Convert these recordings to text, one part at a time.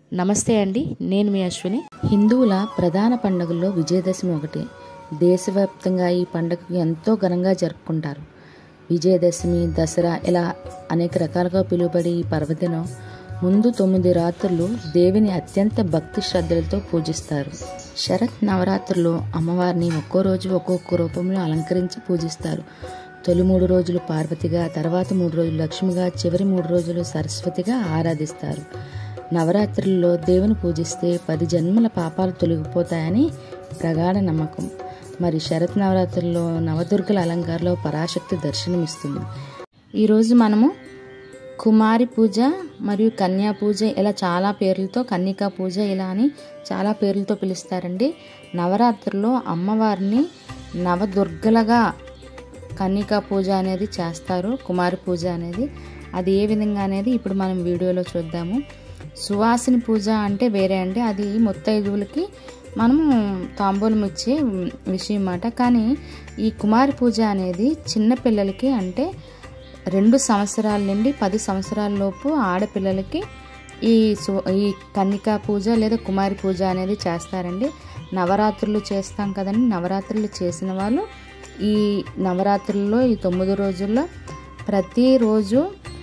నమస్తే అండి నేను మీ అశ్విని హిందువుల ప్రధాన పండుగల్లో విజయదశమి ఒకటి దేశవ్యాప్తంగా ఈ పండుగకు ఎంతో ఘనంగా జరుపుకుంటారు విజయదశమి దసరా ఇలా అనేక రకాలుగా పిలువబడే ఈ పర్వదినం ముందు తొమ్మిది రాత్రులు దేవిని అత్యంత భక్తి శ్రద్ధలతో పూజిస్తారు శరత్ నవరాత్రుల్లో అమ్మవారిని ఒక్కో రోజు ఒక్కొక్క రూపంలో అలంకరించి పూజిస్తారు తొలి మూడు రోజులు పార్వతిగా తర్వాత మూడు రోజులు లక్ష్మిగా చివరి మూడు రోజులు సరస్వతిగా ఆరాధిస్తారు నవరాత్రుల్లో దేవుని పూజిస్తే పది జన్మల పాపాలు తొలగిపోతాయని ప్రగాఢ నమ్మకం మరి శరత్ నవరాత్రుల్లో నవదుర్గల అలంకారంలో పరాశక్తి దర్శనమిస్తుంది ఈరోజు మనము కుమారి పూజ మరియు కన్యా పూజ ఇలా చాలా పేర్లతో కన్నికా పూజ ఇలా అని చాలా పేర్లతో పిలుస్తారండి నవరాత్రుల్లో అమ్మవారిని నవదుర్గలుగా కన్నికా పూజ అనేది చేస్తారు కుమారి పూజ అనేది అది ఏ విధంగా అనేది ఇప్పుడు మనం వీడియోలో చూద్దాము సువాసిని పూజ అంటే వేరే అండి అది ముత్తైదువులకి మనము తాంబూలం ఇచ్చే విషయం అన్నమాట కానీ ఈ కుమారి పూజ అనేది చిన్నపిల్లలకి అంటే రెండు సంవత్సరాల నుండి పది సంవత్సరాల లోపు ఆడపిల్లలకి ఈ సు ఈ కన్నికా పూజ లేదా కుమారి పూజ అనేది చేస్తారండి నవరాత్రులు చేస్తాం కదండి నవరాత్రులు చేసిన వాళ్ళు ఈ నవరాత్రుల్లో ఈ తొమ్మిది రోజుల్లో ప్రతిరోజు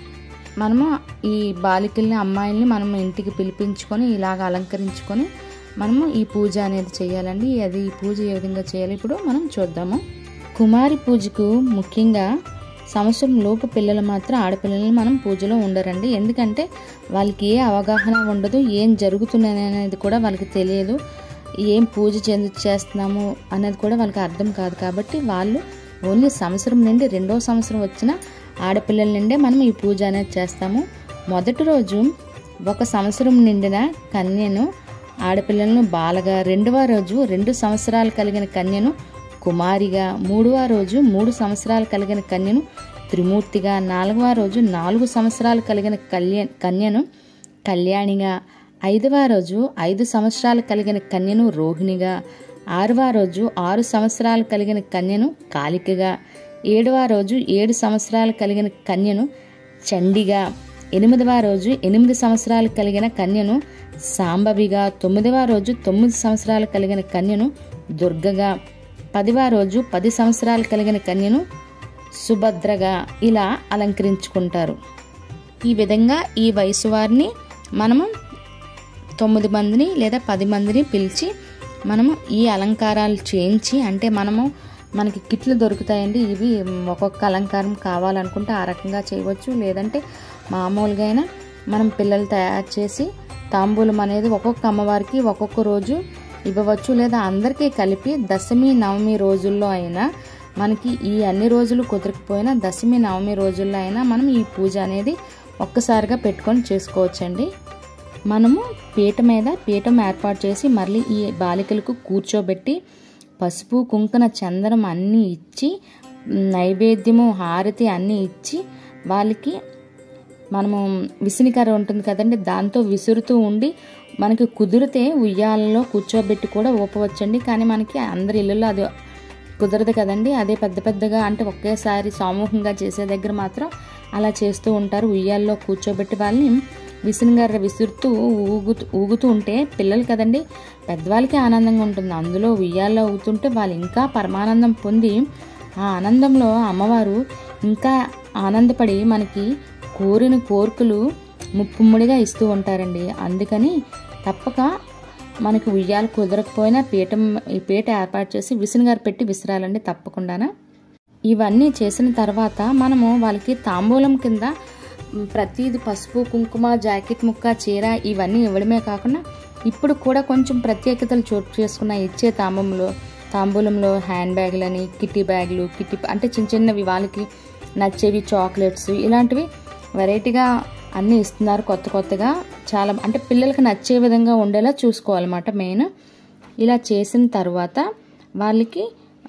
మనము ఈ బాలికల్ని అమ్మాయిల్ని మనం ఇంటికి పిలిపించుకొని ఇలాగ అలంకరించుకొని మనము ఈ పూజ అనేది చేయాలండి అది ఈ పూజ ఏ విధంగా చేయాలి ఇప్పుడు మనం చూద్దాము కుమారి పూజకు ముఖ్యంగా సంవత్సరం లోపు పిల్లలు మాత్రం ఆడపిల్లల్ని మనం పూజలో ఉండరండి ఎందుకంటే వాళ్ళకి ఏ అవగాహన ఉండదు ఏం జరుగుతున్నది అనేది కూడా వాళ్ళకి తెలియదు ఏం పూజ చెందు చేస్తున్నాము అనేది కూడా వాళ్ళకి అర్థం కాదు కాబట్టి వాళ్ళు ఓన్లీ సంవత్సరం నుండి రెండో సంవత్సరం వచ్చిన ఆడపిల్లల నుండే మనం ఈ పూజ అనేది చేస్తాము మొదటి రోజు ఒక సంవత్సరం నిండిన కన్యను ఆడపిల్లలను బాలగా రెండవ రోజు రెండు సంవత్సరాలు కలిగిన కన్యను కుమారిగా మూడవ రోజు మూడు సంవత్సరాలు కలిగిన కన్యను త్రిమూర్తిగా నాలుగవ రోజు నాలుగు సంవత్సరాలు కలిగిన కళ్యాణ్ కన్యను కళ్యాణిగా ఐదవ రోజు ఐదు సంవత్సరాలు కలిగిన కన్యను రోహిణిగా ఆరవ రోజు ఆరు సంవత్సరాలు కలిగిన కన్యను కాలికగా ఏడవ రోజు ఏడు సంవత్సరాలు కలిగిన కన్యను చండిగా ఎనిమిదవ రోజు ఎనిమిది సంవత్సరాలు కలిగిన కన్యను సాంబవిగా తొమ్మిదవ రోజు తొమ్మిది సంవత్సరాలు కలిగిన కన్యను దుర్గగా పదివ రోజు పది సంవత్సరాలు కలిగిన కన్యను సుభద్రగా ఇలా అలంకరించుకుంటారు ఈ విధంగా ఈ వయసు వారిని మనము తొమ్మిది మందిని లేదా పది మందిని పిలిచి మనము ఈ అలంకారాలు చేయించి అంటే మనము మనకి కిట్లు దొరుకుతాయండి ఇవి ఒక్కొక్క అలంకారం కావాలనుకుంటే ఆ రకంగా చేయవచ్చు లేదంటే మామూలుగా అయినా మనం పిల్లలు తయారు చేసి తాంబూలం అనేది ఒక్కొక్క అమ్మవారికి ఒక్కొక్క రోజు ఇవ్వవచ్చు లేదా అందరికీ కలిపి దశమి నవమి రోజుల్లో అయినా మనకి ఈ అన్ని రోజులు కుదరకపోయినా దశమి నవమి రోజుల్లో అయినా మనం ఈ పూజ అనేది ఒక్కసారిగా పెట్టుకొని చేసుకోవచ్చండి మనము పీట మీద పీఠం ఏర్పాటు చేసి మళ్ళీ ఈ బాలికలకు కూర్చోబెట్టి పసుపు కుంకుమ చందనం అన్నీ ఇచ్చి నైవేద్యము హారతి అన్నీ ఇచ్చి వాళ్ళకి మనము విసినికర్ర ఉంటుంది కదండి దాంతో విసురుతూ ఉండి మనకి కుదిరితే ఉయ్యాలలో కూర్చోబెట్టి కూడా ఊపవచ్చండి కానీ మనకి అందరి ఇళ్ళల్లో అది కుదరదు కదండి అదే పెద్ద పెద్దగా అంటే ఒకేసారి సమూహంగా చేసే దగ్గర మాత్రం అలా చేస్తూ ఉంటారు ఉయ్యాల్లో కూర్చోబెట్టి వాళ్ళని విసినగర్ర విసురుతూ ఊగుతూ ఊగుతూ ఉంటే పిల్లలు కదండి పెద్దవాళ్ళకి ఆనందంగా ఉంటుంది అందులో ఉయ్యాల్లో ఊగుతుంటే వాళ్ళు ఇంకా పరమానందం పొంది ఆ ఆనందంలో అమ్మవారు ఇంకా ఆనందపడి మనకి కోరిన కోరికలు ముప్పుముడిగా ఇస్తూ ఉంటారండి అందుకని తప్పక మనకి ఉయ్యాలు కుదరకపోయినా పీఠం ఈ పీట ఏర్పాటు చేసి విసునగారు పెట్టి విసిరాలండి తప్పకుండా ఇవన్నీ చేసిన తర్వాత మనము వాళ్ళకి తాంబూలం కింద ప్రతిది పసుపు కుంకుమ జాకెట్ ముక్క చీర ఇవన్నీ ఇవ్వడమే కాకుండా ఇప్పుడు కూడా కొంచెం ప్రత్యేకతలు చోటు చేసుకున్న ఇచ్చే తాంబూలంలో తాంబూలంలో హ్యాండ్ బ్యాగులని కిట్టి బ్యాగులు కిట్టి అంటే చిన్న చిన్నవి వాళ్ళకి నచ్చేవి చాక్లెట్స్ ఇలాంటివి వెరైటీగా అన్నీ ఇస్తున్నారు కొత్త కొత్తగా చాలా అంటే పిల్లలకి నచ్చే విధంగా ఉండేలా చూసుకోవాలన్నమాట మెయిన్ ఇలా చేసిన తర్వాత వాళ్ళకి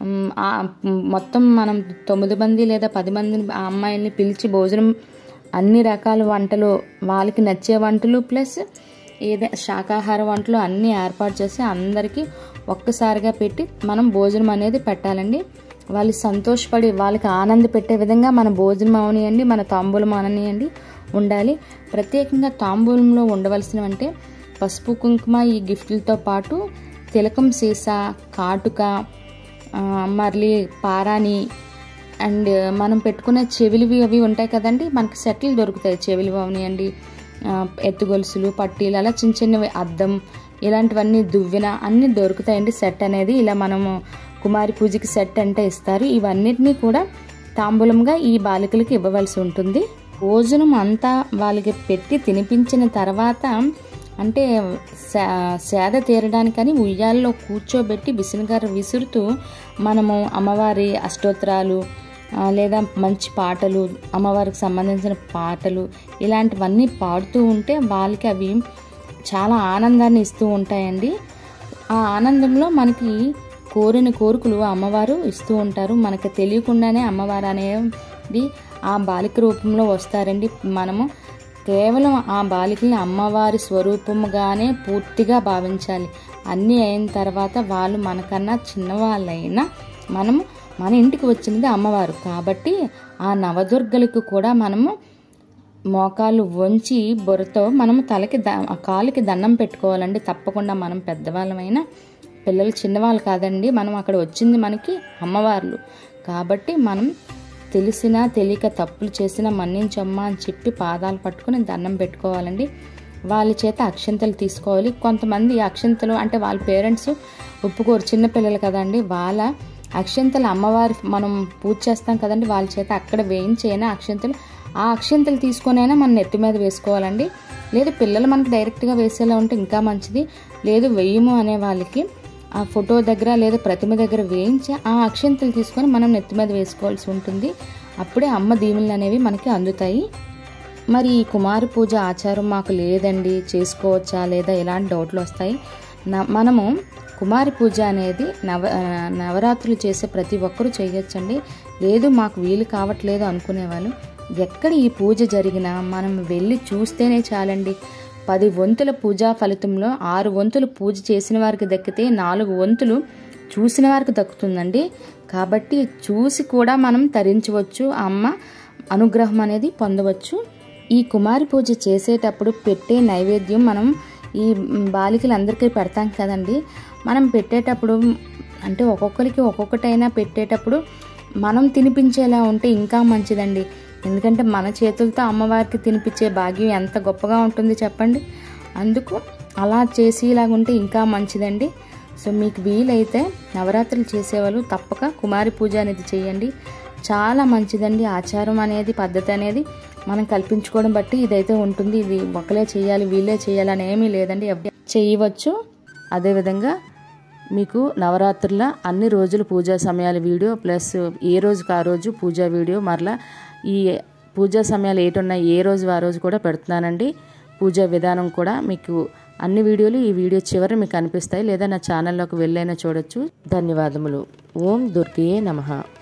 మొత్తం మనం తొమ్మిది మంది లేదా పది మందిని ఆ అమ్మాయిల్ని పిలిచి భోజనం అన్ని రకాల వంటలు వాళ్ళకి నచ్చే వంటలు ప్లస్ ఏదే శాకాహార వంటలు అన్నీ ఏర్పాటు చేసి అందరికీ ఒక్కసారిగా పెట్టి మనం భోజనం అనేది పెట్టాలండి వాళ్ళు సంతోషపడి వాళ్ళకి ఆనంద పెట్టే విధంగా మన భోజనం అవనియండి మన తాంబూలం అవనియండి ఉండాలి ప్రత్యేకంగా తాంబూలంలో ఉండవలసినవంటే పసుపు కుంకుమ ఈ గిఫ్ట్లతో పాటు తిలకం సీసా కాటుక ఆ, మళ్ళీ పారాని అండ్ మనం పెట్టుకునే చెవిలివి అవి ఉంటాయి కదండి మనకి సెట్లు దొరుకుతాయి చెవిలివి అవనివ్వండి ఆ, ఎత్తుగొలుసులు పట్టీలు అలా చిన్న చిన్నవి అద్దం ఇలాంటివన్నీ దువ్వెన అన్నీ దొరుకుతాయండి సెట్ అనేది ఇలా మనము కుమారి పూజకి సెట్ అంటే ఇస్తారు ఇవన్నిటినీ కూడా తాంబూలంగా ఈ బాలికలకి ఇవ్వవలసి ఉంటుంది భోజనం అంతా వాళ్ళకి పెట్టి తినిపించిన తర్వాత అంటే సే- సేద తీరడానికని ఉయ్యాల్లో కూర్చోబెట్టి విసునగారు విసురుతూ మనము అమ్మవారి అష్టోత్తరాలు ఆ, లేదా మంచి పాటలు అమ్మవారికి సంబంధించిన పాటలు ఇలాంటివన్నీ పాడుతూ ఉంటే వాళ్ళకి అవి చాలా ఆనందాన్ని ఇస్తూ ఉంటాయండి ఆ ఆనందంలో మనకి కోరిన కోరికలు అమ్మవారు ఇస్తూ ఉంటారు మనకి తెలియకుండానే అమ్మవారు అనేది ఆ బాలిక రూపంలో వస్తారండి మనము కేవలం ఆ బాలికల్ని అమ్మవారి స్వరూపముగానే పూర్తిగా భావించాలి అన్నీ అయిన తర్వాత వాళ్ళు మనకన్నా చిన్నవాళ్ళైనా మనము మన ఇంటికి వచ్చినది అమ్మవారు కాబట్టి ఆ నవదుర్గలకు కూడా మనము మోకాలు వంచి బొరతో మనము తలకి ద ఆ కాలుకి దండం పెట్టుకోవాలండి తప్పకుండా మనం పెద్దవాళ్ళమైనా పిల్లలు చిన్నవాళ్ళు కాదండి మనం అక్కడ వచ్చింది మనకి అమ్మవార్లు కాబట్టి మనం తెలిసినా తెలియక తప్పులు చేసినా మన్నించమ్మా అని చెప్పి పాదాలు పట్టుకుని దండం పెట్టుకోవాలండి వాళ్ళ చేత అక్షంతలు తీసుకోవాలి కొంతమంది అక్షంతలు అంటే వాళ్ళ పేరెంట్స్ ఒప్పుకోరు చిన్నపిల్లలు కదండి వాళ్ళ అక్షంతలు అమ్మవారి మనం పూజ చేస్తాం కదండి వాళ్ళ చేత అక్కడ వేయించైనా అక్షంతలు ఆ అక్షంతలు తీసుకొనైనా మన నెత్తి మీద వేసుకోవాలండి లేదు పిల్లలు మనకు డైరెక్ట్గా వేసేలా ఉంటే ఇంకా మంచిది లేదు వెయ్యము అనే వాళ్ళకి ఆ ఫోటో దగ్గర లేదా ప్రతిమ దగ్గర వేయించి ఆ అక్షంతలు తీసుకొని మనం నెత్తి మీద వేసుకోవాల్సి ఉంటుంది అప్పుడే అమ్మ దీవెనలు అనేవి మనకి అందుతాయి మరి ఈ కుమారి పూజ ఆచారం మాకు లేదండి చేసుకోవచ్చా లేదా ఇలాంటి డౌట్లు వస్తాయి న- మనము కుమారి పూజ అనేది నవ ఆ, నవరాత్రులు చేసే ప్రతి ఒక్కరూ చేయొచ్చండి లేదు మాకు వీలు కావట్లేదు అనుకునేవాళ్ళు ఎక్కడ ఈ పూజ జరిగినా మనం వెళ్ళి చూస్తేనే చాలండి పది వంతుల పూజా ఫలితంలో ఆరు వంతులు పూజ చేసిన వారికి దక్కితే నాలుగు వంతులు చూసిన వారికి దక్కుతుందండి కాబట్టి చూసి కూడా మనం తరించవచ్చు ఆ అమ్మ అనుగ్రహం అనేది పొందవచ్చు ఈ కుమారి పూజ చేసేటప్పుడు పెట్టే నైవేద్యం మనం ఈ బాలికలందరికీ పెడతాం కదండి మనం పెట్టేటప్పుడు అంటే ఒక్కొక్కరికి ఒక్కొక్కటైనా పెట్టేటప్పుడు మనం తినిపించేలా ఉంటే ఇంకా మంచిదండి ఎందుకంటే మన చేతులతో అమ్మవారికి తినిపించే భాగ్యం ఎంత గొప్పగా ఉంటుంది చెప్పండి అందుకు అలా చేసేలాగుంటే ఇంకా మంచిదండి సో మీకు వీలైతే నవరాత్రులు చేసేవాళ్ళు తప్పక కుమారి పూజ అనేది చేయండి చాలా మంచిదండి ఆచారం అనేది పద్ధతి అనేది మనం కల్పించుకోవడం బట్టి ఇదైతే ఉంటుంది ఇది ఒకలే చేయాలి వీళ్ళే చేయాలి అని ఏమీ లేదండి ఎవ్వ- చేయవచ్చు అదేవిధంగా మీకు నవరాత్రుల అన్ని రోజులు పూజా సమయాల వీడియో ప్లస్ ఏ రోజుకి ఆ రోజు పూజా వీడియో మరలా ఈ పూజా సమయాలు ఏటున్నాయి ఏ రోజు ఆ రోజు కూడా పెడుతున్నానండి పూజా విధానం కూడా మీకు అన్ని వీడియోలు ఈ వీడియో చివరి మీకు కనిపిస్తాయి లేదా నా ఛానల్లోకి వెళ్ళైనా చూడొచ్చు ధన్యవాదములు ఓం దుర్గయే నమః